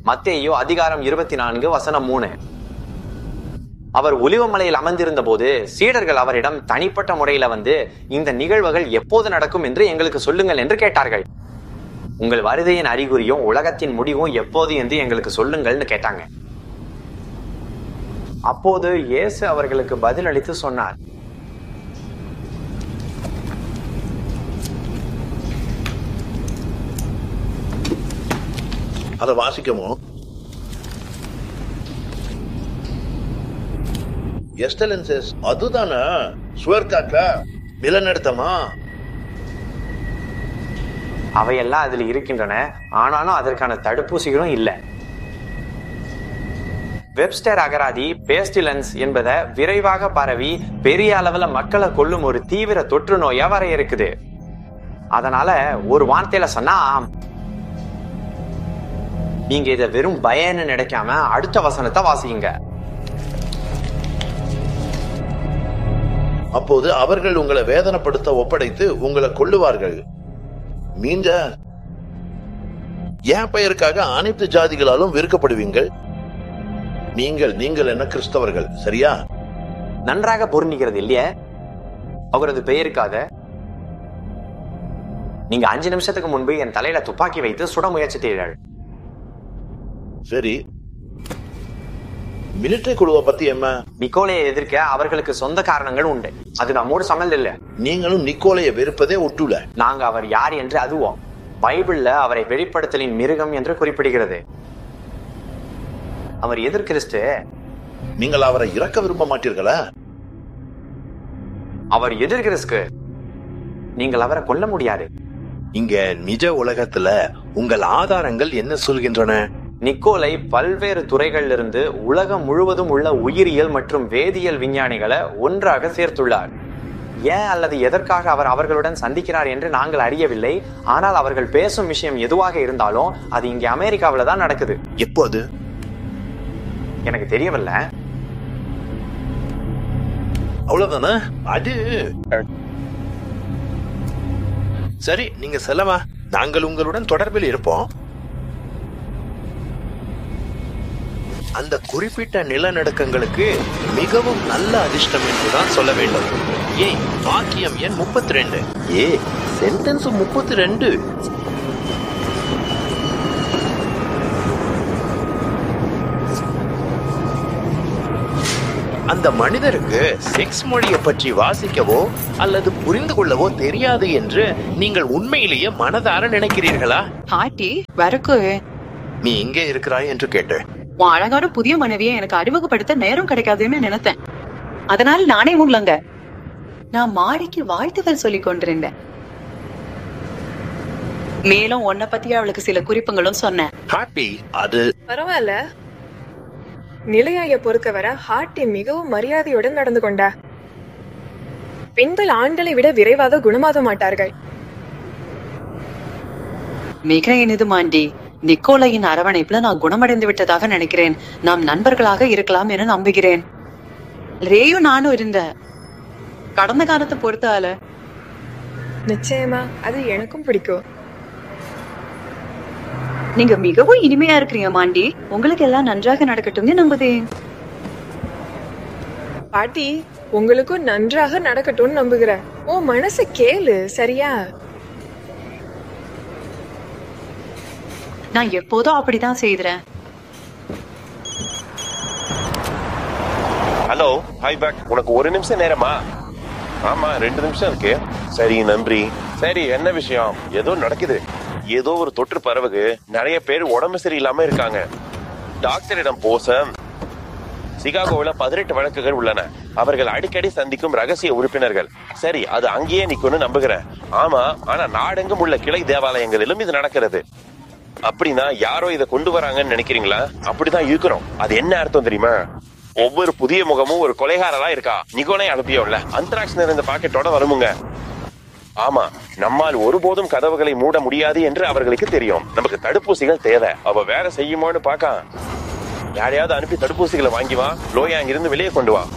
மத்தேயு அதிகாரம் இருபத்தி நான்கு வசனம் மூணு அவர் ஒலிவமலையில் அமர்ந்திருந்த போது சீடர்கள் அவரிடம் தனிப்பட்ட முறையில வந்து இந்த நிகழ்வுகள் எப்போது நடக்கும் என்று எங்களுக்கு சொல்லுங்கள் என்று கேட்டார்கள் உங்கள் வருகையின் அறிகுறியும் உலகத்தின் முடிவும் எப்போது என்று எங்களுக்கு சொல்லுங்கள்னு கேட்டாங்க அப்போது இயேசு அவர்களுக்கு பதிலளித்து சொன்னார் அதை வாசிக்கமோ எஸ்டலன்சஸ் அதுதானா சுவர்காட்ல நிலநடுத்தமா அவையெல்லாம் அதில் இருக்கின்றன ஆனாலும் அதற்கான தடுப்பூசிகளும் இல்லை வெப்ஸ்டர் அகராதி பேஸ்டிலன்ஸ் என்பதை விரைவாக பரவி பெரிய அளவுல மக்களை கொல்லும் ஒரு தீவிர தொற்று நோயா வர இருக்குது அதனால ஒரு வார்த்தையில சொன்னா ஆம். நீங்க இதை வெறும் பயன்னு நினைக்காம அடுத்த வசனத்தை வாசிங்க அப்போது அவர்கள் உங்களை வேதனைப்படுத்த ஒப்படைத்து உங்களை கொல்லுவார்கள் மீண்ட என் பெயருக்காக அனைத்து ஜாதிகளாலும் வெறுக்கப்படுவீங்கள் நீங்கள் நீங்கள் என்ன கிறிஸ்தவர்கள் சரியா நன்றாக பொருந்திக்கிறது இல்லையே அவரது பெயருக்காக நீங்க அஞ்சு நிமிஷத்துக்கு முன்பு என் தலையில துப்பாக்கி வைத்து சுட முயற்சித்தீர்கள் சரி மிலிட்டரி குழுவை பத்தி என்ன நிக்கோலையை எதிர்க்க அவர்களுக்கு சொந்த காரணங்கள் உண்டு அது நம்மோடு சம்மந்தம் இல்ல நீங்களும் நிக்கோலைய வெறுப்பதே ஒட்டுல நாங்க அவர் யார் என்று அதுவோம் பைபிள்ல அவரை வெளிப்படுத்தலின் மிருகம் என்று குறிப்பிடுகிறது அவர் எதிர் கிறிஸ்து நீங்கள் அவரை இறக்க விரும்ப மாட்டீர்களா அவர் எதிர் கிறிஸ்து நீங்கள் அவரை கொல்ல முடியாது இங்க நிஜ உலகத்துல உங்கள் ஆதாரங்கள் என்ன சொல்கின்றன நிக்கோலை பல்வேறு துறைகளிலிருந்து உலகம் முழுவதும் உள்ள உயிரியல் மற்றும் வேதியியல் விஞ்ஞானிகளை ஒன்றாக சேர்த்துள்ளார் ஏன் அல்லது எதற்காக அவர் அவர்களுடன் சந்திக்கிறார் என்று நாங்கள் அறியவில்லை ஆனால் அவர்கள் பேசும் விஷயம் எதுவாக இருந்தாலும் அது இங்கே அமெரிக்காவில் தான் நடக்குது எப்போது எனக்கு தெரியவில்லை அவ்வளவுதானே அது சரி நீங்க செல்லவா நாங்கள் உங்களுடன் தொடர்பில் இருப்போம் அந்த குறிப்பிட்ட நிலநடுக்கங்களுக்கு மிகவும் நல்ல அதிர்ஷ்டம் என்றுதான் சொல்ல வேண்டும் ஏய் வாக்கியம் எண் முப்பத்தி ரெண்டு ஏ சென்டென்ஸ் முப்பத்தி ரெண்டு அந்த மனிதருக்கு செக்ஸ் மொழியை பற்றி வாசிக்கவோ அல்லது புரிந்து கொள்ளவோ தெரியாது என்று நீங்கள் உண்மையிலேயே மனதார நினைக்கிறீர்களா பாட்டி வரக்கு நீ இங்கே இருக்கிறாய் என்று கேட்டேன் உன் அழகான புதிய மனைவியை எனக்கு அறிமுகப்படுத்த நேரம் கிடைக்காதுன்னு நினைத்தேன் அதனால நானே உங்களங்க நான் மாடிக்கு வாழ்த்துக்கள் சொல்லிக் கொண்டிருந்தேன் மேலும் உன்னை பத்தி அவளுக்கு சில குறிப்புகளும் சொன்னேன் ஹாப்பி அது பரவாயில்ல நிலையாய பொறுத்தவரை ஹார்ட்டி மிகவும் மரியாதையுடன் நடந்து கொண்டா பெண்கள் ஆண்களை விட விரைவாக குணமாக மாட்டார்கள் மிக இனிது மாண்டி நிக்கோலையின் அரவணைப்புல நான் குணமடைந்து விட்டதாக நினைக்கிறேன் நாம் நண்பர்களாக இருக்கலாம் என நம்புகிறேன் ரேயும் நானும் இருந்த கடந்த காலத்தை பொறுத்தால நிச்சயமா அது எனக்கும் பிடிக்கும் நீங்க மிகவும் இனிமையா இருக்கிறீங்க மாண்டி உங்களுக்கு எல்லாம் நன்றாக நடக்கட்டும்னு நம்புதேன் பாட்டி உங்களுக்கும் நன்றாக நடக்கட்டும்னு நம்புகிறேன் உன் மனசை கேளு சரியா நான் எப்போதும் அப்படிதான் செய்கிறேன் ஹலோ ஹாய் பேக் உனக்கு ஒரு நிமிஷம் நேரமா ஆமா ரெண்டு நிமிஷம் இருக்கு சரி நன்றி சரி என்ன விஷயம் ஏதோ நடக்குது ஏதோ ஒரு தொற்று பரவுகு நிறைய பேர் உடம்பு சரியில்லாம இருக்காங்க டாக்டரிடம் போச சிகாகோவில் பதினெட்டு வழக்குகள் உள்ளன அவர்கள் அடிக்கடி சந்திக்கும் ரகசிய உறுப்பினர்கள் சரி அது அங்கேயே நிக்கும்னு நம்புகிறேன் ஆமா ஆனா நாடெங்கும் உள்ள கிளை தேவாலயங்களிலும் இது நடக்கிறது அப்படின்னா யாரோ இதை கொண்டு வராங்கன்னு நினைக்கிறீங்களா அப்படிதான் இருக்கிறோம் அது என்ன அர்த்தம் தெரியுமா ஒவ்வொரு புதிய முகமும் ஒரு கொலைகாரரா இருக்கா நிகோனை அனுப்பியோம்ல அந்தராக்ஸ் நிறைந்த பாக்கெட்டோட வருமுங்க ஆமா நம்மால் ஒருபோதும் கதவுகளை மூட முடியாது என்று அவர்களுக்கு தெரியும் நமக்கு தடுப்பூசிகள் தேவை அவ வேலை செய்யுமோன்னு பாக்க யாரையாவது அனுப்பி தடுப்பூசிகளை வாங்கி வா லோயா இருந்து வெளியே கொண்டு வா